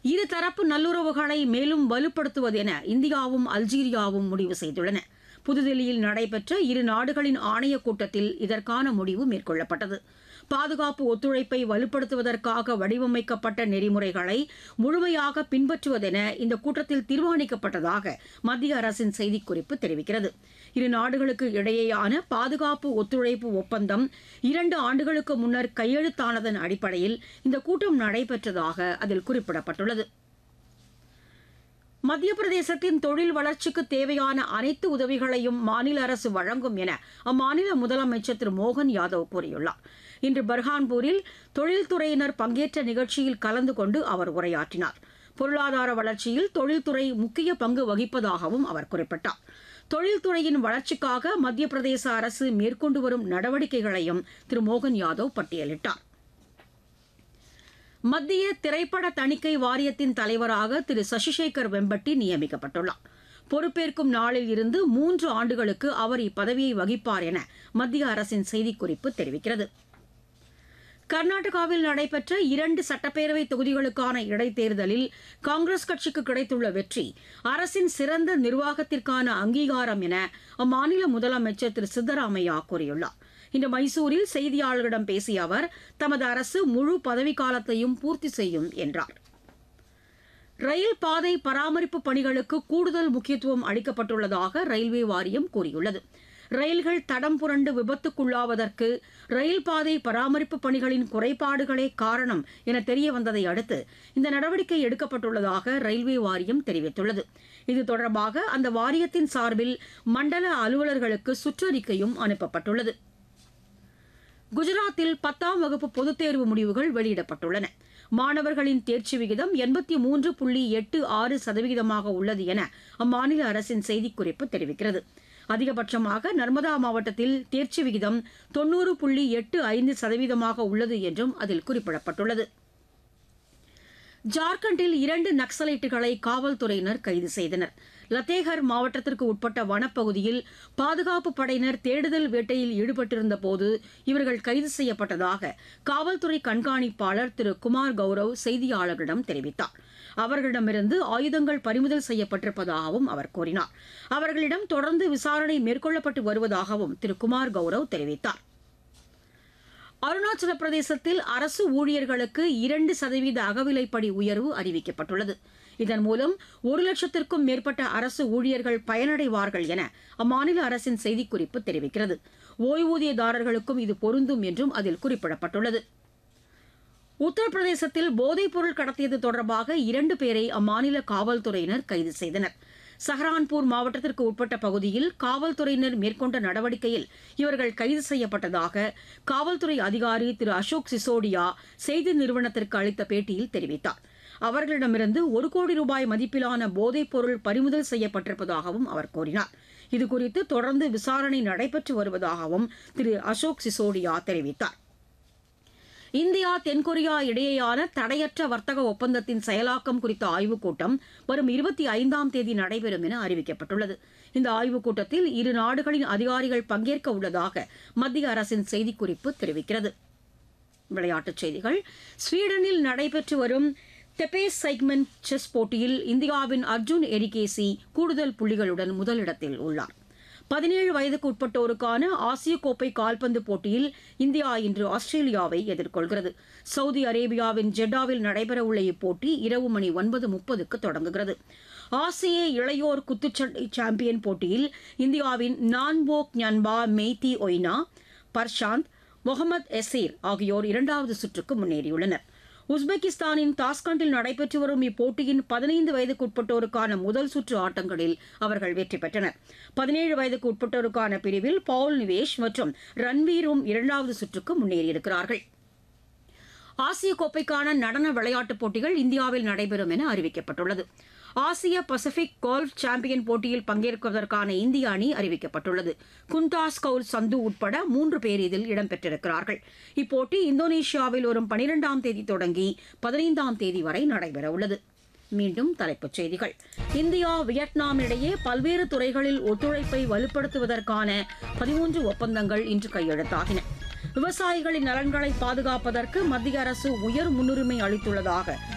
இருதரப்பு நல்லுறவுகளை மேலும் வலுப்படுத்துவது என இந்தியாவும் அல்ஜீரியாவும் முடிவு செய்துள்ளன புதுதில்லியில் நடைபெற்ற இரு நாடுகளின் ஆணையக் கூட்டத்தில் இதற்கான முடிவு மேற்கொள்ளப்பட்டது பாதுகாப்பு ஒத்துழைப்பை வலுப்படுத்துவதற்காக வடிவமைக்கப்பட்ட நெறிமுறைகளை முழுமையாக பின்பற்றுவதென இந்த கூட்டத்தில் தீர்மானிக்கப்பட்டதாக மத்திய அரசின் செய்திக்குறிப்பு தெரிவிக்கிறது இரு நாடுகளுக்கு இடையேயான பாதுகாப்பு ஒத்துழைப்பு ஒப்பந்தம் இரண்டு ஆண்டுகளுக்கு முன்னர் கையெழுத்தானதன் அடிப்படையில் இந்த கூட்டம் நடைபெற்றதாக அதில் குறிப்பிடப்பட்டுள்ளது மத்திய பிரதேசத்தின் தொழில் வளர்ச்சிக்கு தேவையான அனைத்து உதவிகளையும் மாநில அரசு வழங்கும் என அம்மாநில முதலமைச்சர் திரு மோகன் யாதவ் கூறியுள்ளார் இன்று பர்ஹான்பூரில் தொழில்துறையினர் பங்கேற்ற நிகழ்ச்சியில் கலந்து கொண்டு அவர் உரையாற்றினார் பொருளாதார வளர்ச்சியில் தொழில்துறை முக்கிய பங்கு வகிப்பதாகவும் அவர் குறிப்பிட்டார் தொழில்துறையின் வளர்ச்சிக்காக மத்திய பிரதேச அரசு மேற்கொண்டு வரும் நடவடிக்கைகளையும் திரு மோகன் யாதவ் பட்டியலிட்டார் மத்திய திரைப்பட தணிக்கை வாரியத்தின் தலைவராக திரு சசிசேகர் வெம்பட்டி நியமிக்கப்பட்டுள்ளார் பொறுப்பேற்கும் நாளில் இருந்து மூன்று ஆண்டுகளுக்கு அவர் இப்பதவியை வகிப்பார் என மத்திய அரசின் செய்திக்குறிப்பு தெரிவிக்கிறது கர்நாடகாவில் நடைபெற்ற இரண்டு சட்டப்பேரவை தொகுதிகளுக்கான இடைத்தேர்தலில் காங்கிரஸ் கட்சிக்கு கிடைத்துள்ள வெற்றி அரசின் சிறந்த நிர்வாகத்திற்கான அங்கீகாரம் என அம்மாநில முதலமைச்சர் திரு சித்தராமையா கூறியுள்ளார் இன்று மைசூரில் செய்தியாளர்களிடம் பேசிய அவர் தமது அரசு முழு பதவிக்காலத்தையும் பூர்த்தி செய்யும் என்றார் ரயில் பாதை பராமரிப்பு பணிகளுக்கு கூடுதல் முக்கியத்துவம் அளிக்கப்பட்டுள்ளதாக ரயில்வே வாரியம் கூறியுள்ளது ரயில்கள் தடம் புரண்டு விபத்துக்குள்ளாவதற்கு ரயில் பாதை பராமரிப்பு பணிகளின் குறைபாடுகளே காரணம் என தெரிய வந்ததை அடுத்து இந்த நடவடிக்கை எடுக்கப்பட்டுள்ளதாக ரயில்வே வாரியம் தெரிவித்துள்ளது இது தொடர்பாக அந்த வாரியத்தின் சார்பில் மண்டல அலுவலர்களுக்கு சுற்றறிக்கையும் அனுப்பப்பட்டுள்ளது குஜராத்தில் பத்தாம் வகுப்பு பொதுத் தேர்வு முடிவுகள் வெளியிடப்பட்டுள்ளன மாணவர்களின் தேர்ச்சி விகிதம் எண்பத்தி மூன்று புள்ளி எட்டு ஆறு சதவிகிதமாக உள்ளது என அம்மாநில அரசின் செய்திக்குறிப்பு தெரிவிக்கிறது அதிகபட்சமாக நர்மதா மாவட்டத்தில் தேர்ச்சி விகிதம் தொன்னூறு புள்ளி எட்டு ஐந்து சதவீதமாக உள்ளது என்றும் அதில் குறிப்பிடப்பட்டுள்ளது ஜார்க்கண்டில் இரண்டு நக்சலைட்டுகளை காவல்துறையினர் கைது செய்தனர் லத்தேகர் மாவட்டத்திற்கு உட்பட்ட வனப்பகுதியில் பாதுகாப்பு படையினர் தேடுதல் வேட்டையில் ஈடுபட்டிருந்த போது இவர்கள் கைது செய்யப்பட்டதாக காவல்துறை கண்காணிப்பாளர் திரு குமார் கௌரவ் செய்தியாளர்களிடம் தெரிவித்தார் அவர்களிடமிருந்து ஆயுதங்கள் பறிமுதல் செய்யப்பட்டிருப்பதாகவும் அவர் கூறினார் அவர்களிடம் தொடர்ந்து விசாரணை மேற்கொள்ளப்பட்டு வருவதாகவும் திரு குமார் கௌரவ் தெரிவித்தார் அருணாச்சல பிரதேசத்தில் அரசு ஊழியர்களுக்கு இரண்டு சதவீத அகவிலைப்படி உயர்வு அறிவிக்கப்பட்டுள்ளது இதன் மூலம் ஒரு லட்சத்திற்கும் மேற்பட்ட அரசு ஊழியர்கள் பயனடைவார்கள் என அம்மாநில அரசின் செய்திக்குறிப்பு தெரிவிக்கிறது ஓய்வூதியதாரர்களுக்கும் இது பொருந்தும் என்றும் அதில் குறிப்பிடப்பட்டுள்ளது உத்தரப்பிரதேசத்தில் போதைப்பொருள் கடத்தியது தொடர்பாக இரண்டு பேரை அம்மாநில காவல்துறையினர் கைது செய்தனர் சஹரான்பூர் மாவட்டத்திற்கு உட்பட்ட பகுதியில் காவல்துறையினர் மேற்கொண்ட நடவடிக்கையில் இவர்கள் கைது செய்யப்பட்டதாக காவல்துறை அதிகாரி திரு அசோக் சிசோடியா செய்தி நிறுவனத்திற்கு அளித்த பேட்டியில் தெரிவித்தார் அவர்களிடமிருந்து ஒரு கோடி ரூபாய் மதிப்பிலான போதைப் பொருள் பறிமுதல் செய்யப்பட்டிருப்பதாகவும் அவர் கூறினார் இதுகுறித்து தொடர்ந்து விசாரணை நடைபெற்று வருவதாகவும் திரு அசோக் சிசோடியா தெரிவித்தார் இந்தியா தென்கொரியா இடையேயான தடையற்ற வர்த்தக ஒப்பந்தத்தின் செயலாக்கம் குறித்த ஆய்வுக் கூட்டம் வரும் இருபத்தி ஐந்தாம் தேதி நடைபெறும் என அறிவிக்கப்பட்டுள்ளது இந்த ஆய்வுக் கூட்டத்தில் இரு நாடுகளின் அதிகாரிகள் பங்கேற்க உள்ளதாக மத்திய அரசின் செய்திக்குறிப்பு தெரிவிக்கிறது விளையாட்டுச் செய்திகள் ஸ்வீடனில் நடைபெற்று வரும் தெபேஸ் சைக்மெண்ட் செஸ் போட்டியில் இந்தியாவின் அர்ஜுன் எரிகேசி கூடுதல் புள்ளிகளுடன் முதலிடத்தில் உள்ளார் பதினேழு வயதுக்கு உட்பட்டோருக்கான ஆசிய கோப்பை கால்பந்து போட்டியில் இந்தியா இன்று ஆஸ்திரேலியாவை எதிர்கொள்கிறது சவுதி அரேபியாவின் ஜெட்டாவில் நடைபெறவுள்ள இப்போட்டி இரவு மணி ஒன்பது முப்பதுக்கு தொடங்குகிறது ஆசிய இளையோர் குத்துச்சண்டை சாம்பியன் போட்டியில் இந்தியாவின் நான்போக் ஞான்பா மெய்தி ஒய்னா பர்ஷாந்த் முகமது எசீர் ஆகியோர் இரண்டாவது சுற்றுக்கு முன்னேறியுள்ளனர் உஸ்பெகிஸ்தானின் தாஸ்கண்டில் நடைபெற்று வரும் இப்போட்டியின் பதினைந்து வயதுக்கு உட்பட்டோருக்கான முதல் சுற்று ஆட்டங்களில் அவர்கள் வெற்றி பெற்றனர் பதினேழு வயதுக்கு உட்பட்டோருக்கான பிரிவில் பவுல் நிவேஷ் மற்றும் ரன்வீரும் இரண்டாவது சுற்றுக்கு முன்னேறியிருக்கிறார்கள் ஆசிய கோப்பைக்கான நடன விளையாட்டுப் போட்டிகள் இந்தியாவில் நடைபெறும் என அறிவிக்கப்பட்டுள்ளது ஆசிய பசிபிக் கோல்ஃப் சாம்பியன் போட்டியில் பங்கேற்பதற்கான இந்திய அணி அறிவிக்கப்பட்டுள்ளது குந்தாஸ் கவுல் சந்து உட்பட மூன்று பேர் இதில் இடம்பெற்றிருக்கிறார்கள் இப்போட்டி இந்தோனேஷியாவில் வரும் பனிரெண்டாம் தேதி தொடங்கி பதினைந்தாம் தேதி வரை நடைபெறவுள்ளது மீண்டும் தலைப்புச் செய்திகள் இந்தியா வியட்நாம் இடையே பல்வேறு துறைகளில் ஒத்துழைப்பை வலுப்படுத்துவதற்கான பதிமூன்று ஒப்பந்தங்கள் இன்று கையெழுத்தாகின விவசாயிகளின் நலன்களை பாதுகாப்பதற்கு மத்திய அரசு உயர் முன்னுரிமை அளித்துள்ளதாக